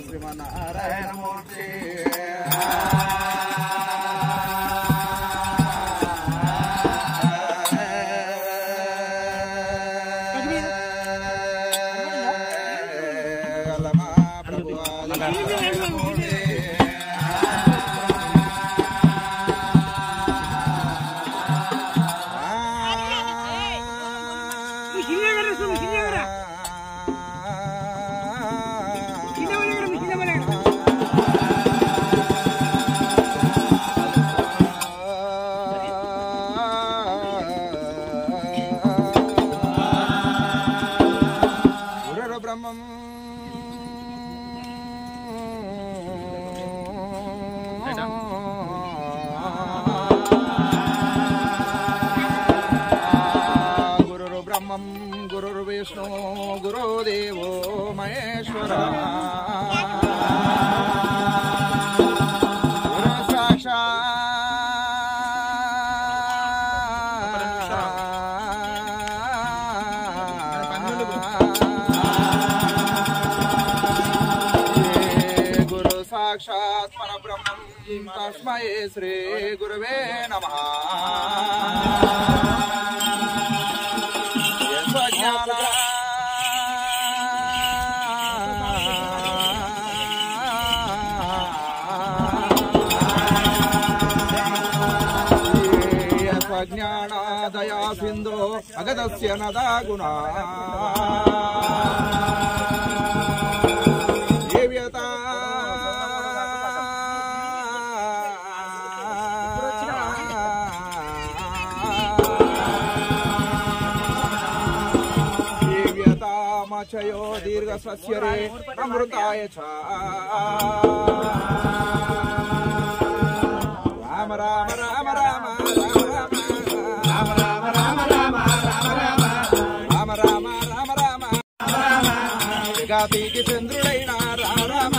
శ్రీమన్నారాయణమూర్తి గలమా ప్రభువా నారాయణమూర్తి. గురుర్ బ్రహ్మం గురుర్ బ్రహ్మం గురుర్ విష్ణు గురుదేవో మహేశ్వర గురు సాక్షాత్ గురు సాక్షాత్ పరబ్రహ్మం తస్మై శ్రీ గురువే నమ జ్ఞానాదయా సింధో అగదస్య నదా గుణా దేవ్యత దేవ్యతామచయో దీర్ఘ సస్యరే అమృతాయ చ రామ రామ రామ రామ రామ రామ రామ రామ రామ రామ రామ రామ జగాతికి చంద్రుడైన రామ రామ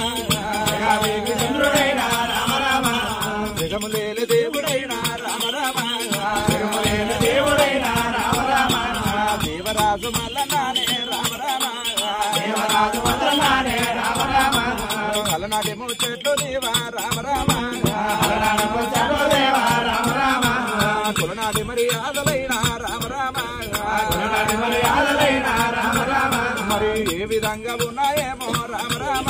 జగాతికి చంద్రుడైన రామ రామ జగములేలు దేవుడైన రామ రామ జగములేలు దేవుడైన రామ రామ దేవరాజు మల్లనానే రామ రామ దేవరాజు మల్లనానే రామ రామ అలనాటి ముచ్చట్లు దేవా రామ రామ అలనాటి ముచ్చట్లు దేవా రామ రామ కులనాటి మర్యాదలైన రామ రామ కులనాటి మర్యాదలైన రామ రామ మరి ఏ విధంగా ఉన్నాయేమో రామ రామ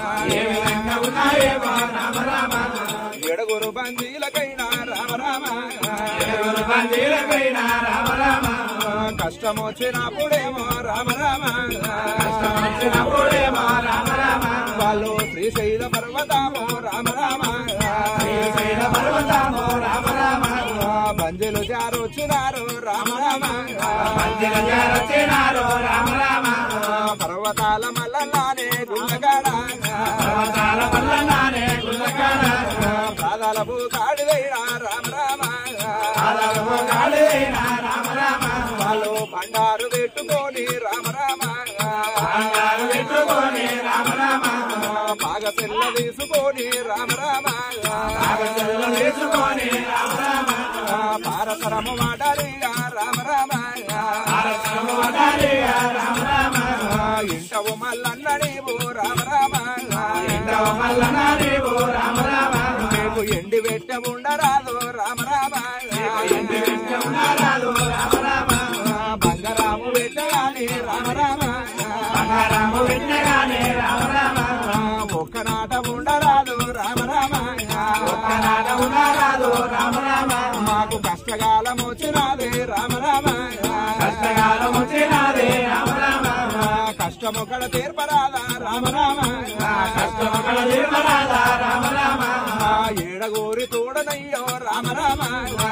ఏ విధంగా ఉన్నాయేమో రామ రామ ఎడగురు బందీలకైనా రామ రామ ఎడగురు బందీలకైనా రామ రామ కష్టం వచ్చినప్పుడేమో రామ రామ కష్టం వచ్చినప్పుడేమో రామ రామ వాళ్ళు శ్రీశైల పర్వతమో రామ రామ శ్రీశైల పర్వతమో రామ రామ బంజలు జారొచ్చినారు రామ రామ బంజలు జారొచ్చినారు రామ రామ పర్వతాల మల్లనానే గుల్లగాడ పర్వతాల మల్లనానే గుల్లగాడ పాదాలపు కాడిదైనా రామ రామ పాదాలపు కాడిదైనా రామ రామ వాళ్ళు బండారు పెట్టుకొని రామ రామ బండారు పెట్టుకొని రామ రామ బాగా పిల్ల తీసుకొని రామ రామ బాగా పిల్ల తీసుకొని రామ రామ పారసరము మాడాలిగా రామ రామ పారసరము మాడాలిగా రామ రామ ఇంటవు మల్లన్న నీవు రామ రామ ఇంటవు మల్లన్న నీవు రామ రామ నీకు ఎండి పెట్ట ఉండరాదు రామ రామ ఎండి పెట్ట ఉండరాదు రామ రామ బంగారాము పెట్టగానే రామ రామ బంగారాము పెట్టగానే రామ రామ ఒక్క నాట ఉండరాదు రామ రామ ఒక్క నాట ఉండరాదు రామ రామ మాకు కష్టకాలం వచ్చినది రామ రామ కష్టకాలం వచ్చినది రామ రామ కష్టమొక్కడ తీర్పరాదా రామ రామ కష్టమొక్కడ తీర్పరాదా రామ రామ ఏడగోరి తోడనయ్యో రామ రామ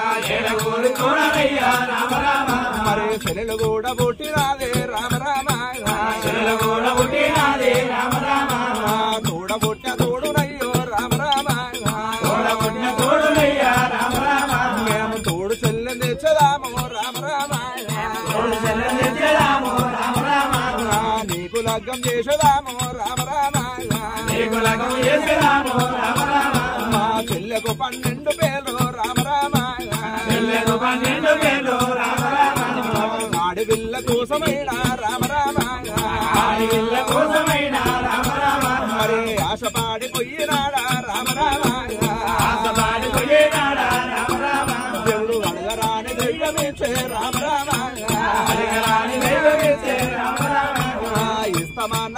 ఏడగోరి తోడనయ్యో రామ రామ మరి చెల్లెలు కూడా పుట్టినాదే రామ రామ చెల్లెలు కూడా పుట్టినాదే రామ రామ తోడ పుట్ట తోడునయ్యో రామ రామ తోడ పుట్టిన తోడునయ్యా రామ రామ మేము తోడు చెల్లె తెచ్చదాము రామ రామ తోడు చెల్లె తెచ్చదాము రామ రామ నీకు లగ్గం చేసేదాము రామ రామ నీకు లగ్గం చేసేదాము రామ రామ మా చెల్లెకు పన్నెండు పేరు రామ రామ చెల్లెకు పన్నెండు పేరు రామ రామ ఆడి విల్ల కోసమైనా రామ రామ ఆడి విల్ల కోసమైనా రామ రామ మరి ఆ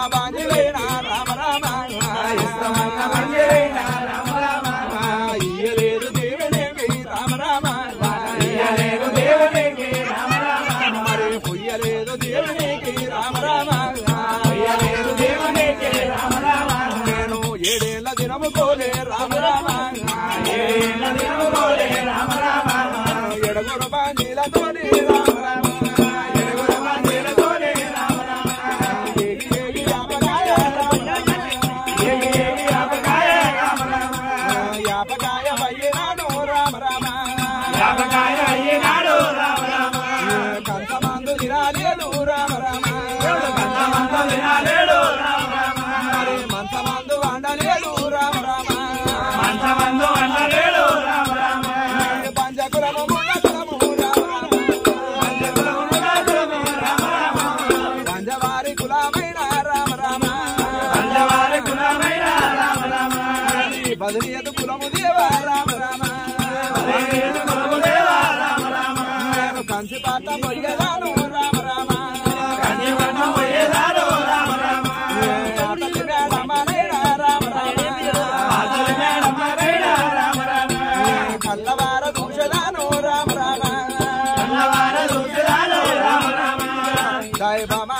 బాంజులైనా రామ రామ ఇష్టమన్న బాంజులైనా రామ రామ ఇయ్యలేదు దేవునికి రామ రామ ఇయ్యలేదు దేవునికి రామ రామ మరి పొయ్యలేదు దేవునికి రామ రామ పొయ్యలేదు దేవునికి రామ రామ నేను ఏడేళ్ల దినము కోలే రామ రామ ఏడేళ్ల దినము కోలే రామ రామ ఎడగురు బాంజీలతోని రామ రామ ఎడగురు బాంజీలతోని రామ రామ ఏగి ఏగి యాపకాయ రామ రామ ఏగి ఏగి యాపకాయ రామ రామ యాపకాయ వయ్యనాడు రామ రామ యాపకాయ అయ్యనాడు రామ రామ కంతమందు తినాలేడు రామ రామ కంతమందు తినాలేడు రామ రామ మరి మంతమందు వండలేడు రామ రామ మంతమందు వండలేడు రామ రామ పంచకులము గుణకులము రామ రామ పంచకులము గుణకులము రామ రామ పంచవారి కులమైన రామ రామ పంచవారి కులమైన రామ రామ బదిలీయదు కులము దేవ రామ రామ బదిలీయదు కులము దేవ రామ రామ నేను కంచి పాట మొయ్యదాను రామ రామ కంచి పాట మొయ్యదాను రామ రామ ఆటలి మేడమనైన రామ రామ ఆటలి మేడమనైన రామ రామ కల్లవార దూషదాను రామ రామ కల్లవార దూషదాను రామ రామ దైవమా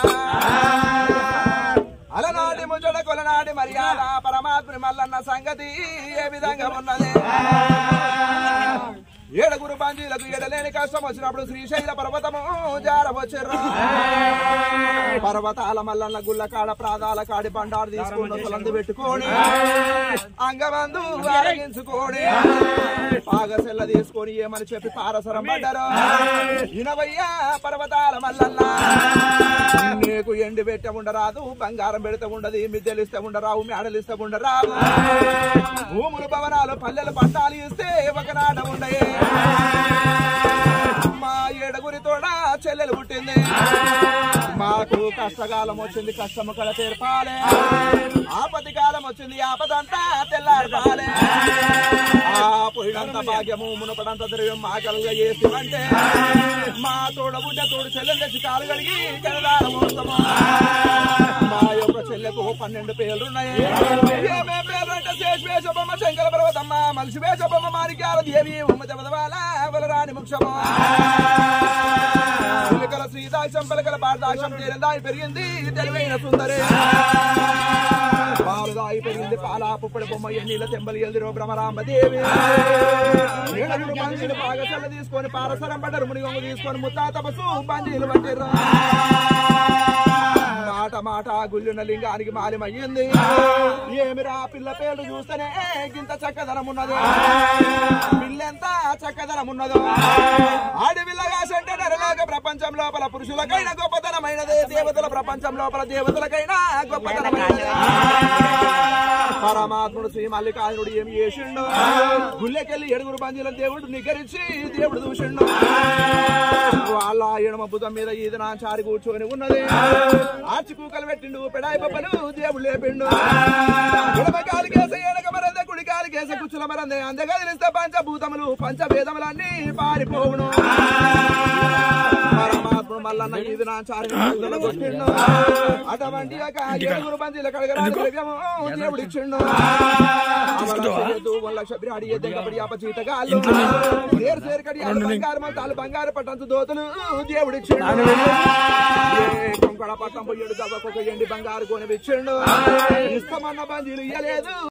అలనాటి ముచ్చట కొలనాటి మర్యాద పరమాత్మ మల్లన్న సంగతి ఏ విధంగా ఉన్నది ఏడుగురు బందీలకు ఎడలేని కష్టం వచ్చినప్పుడు శ్రీశైల పర్వతము జారవచ్చారు పర్వతాల మల్లన్న గుళ్ళ కాడ ప్రాదాల కాడి బండారు తీసుకుని సలందు పెట్టుకొని అంగబంధు అరగించుకొని పాగసెల్ల తీసుకొని ఏమని చెప్పి పారసరం పడ్డారు ఇనవయ్యా పర్వతాల మల్లన్న నీకు ఎండి పెట్ట ఉండరాదు బంగారం పెడితే ఉండదు మిద్దెలు ఇస్తే ఉండరావు మేడలు ఇస్తే ఉండరావు భూములు భవనాలు పల్లెలు పట్టాలు ఇస్తే ఒకనాట ఉండయే మా ఏడుగురి తోడ చెల్లెలు పుట్టింది మాకు కష్టకాలం వచ్చింది కష్టము కళ తీర్పాలే ఆపతి కాలం వచ్చింది ఆపదంతా తెల్లారిపాలే ఆ పోయినంత భాగ్యము మునపడంత ద్రవ్యం మా కలుగా చేసివంటే మా తోడ బుడ్డ తోడు చెల్లెలు తెచ్చి కాలు కడిగి కనదాన మోసము మా యొక్క చెల్లెకు పన్నెండు పేర్లున్నాయి ఏమే పేర్లు అంటే శేష్ వేషబొమ్మ శంకర పర్వతమ్మ మనిషి వేషబొమ్మ మారికాల దేవి ఉమ్మ జమదవాల వలరాని ముక్షము పిలకల శ్రీదాక్షం పిలకల పారదాక్షం తేలిందాయి పెరిగింది తెలివైన సుందరి పాలుదాయి పెరిగింది పాలా పుప్పడి బొమ్మ ఎన్నీళ్ళ తెంబలి ఎల్దిరో భ్రమరాంబదేవి ఏడుగురు బందీలు బాగా చల్ల తీసుకొని పారసరం పడ్డరు మునిగొంగు తీసుకొని ముత్తాతపసు బందీలు పట్టిర్రు మాట మాట గుళ్ళున్న లింగానికి మాలిమయ్యింది ఏమిరా పిల్ల పేర్లు చూస్తేనే గింత చక్కదనం ఉన్నది పిల్లెంత చక్కదనం ఉన్నదో ఆడపిల్లగా సెంటే నరలోక ప్రపంచం లోపల పురుషులకైనా గొప్పతనమైనది దేవతల ప్రపంచం లోపల దేవతలకైనా గొప్పతనమైనది పరమాత్ముడు శ్రీ మల్లికార్జునుడు ఏమి చేసిండు గుళ్ళెకెళ్ళి ఏడుగురు బందీలను దేవుడు నిగరించి దేవుడు చూసిండు వాళ్ళ ఎడమ బుధం మీద ఈది నాచారి కూర్చొని ఉన్నది ఆర్చి కూకలు పెట్టిండు పెడాయి పప్పను దేవుడు లేపిండు ఎడమ కాలు కేస ఏనక మరందే కుడి కాలు కేస కుచ్చుల మరందే అందగా తెలిస్తే పంచభూతములు పంచభేదములన్నీ పారిపోవును పరమాత్ముడు మల్లన్న ఈది నాచారి కొట్టిండు అటువంటి యొక్క ఏడుగురు బందీల కడగరాని ద్రవ్యము దేవుడు ఇచ్చిండు లక్ష బిరాడి దగ్గర అపచీతగాళ్ళు సేరు సేరు కడి బంగారు తాలు బంగారు పట్టంతు దోతులు దేవుడిచ్చిండు కొంకడ పట్టం పోయాడు దవ్వకొక ఎండి బంగారు కొనిపించిండు ఇష్టమన్న బందీలు ఇయ్యలేదు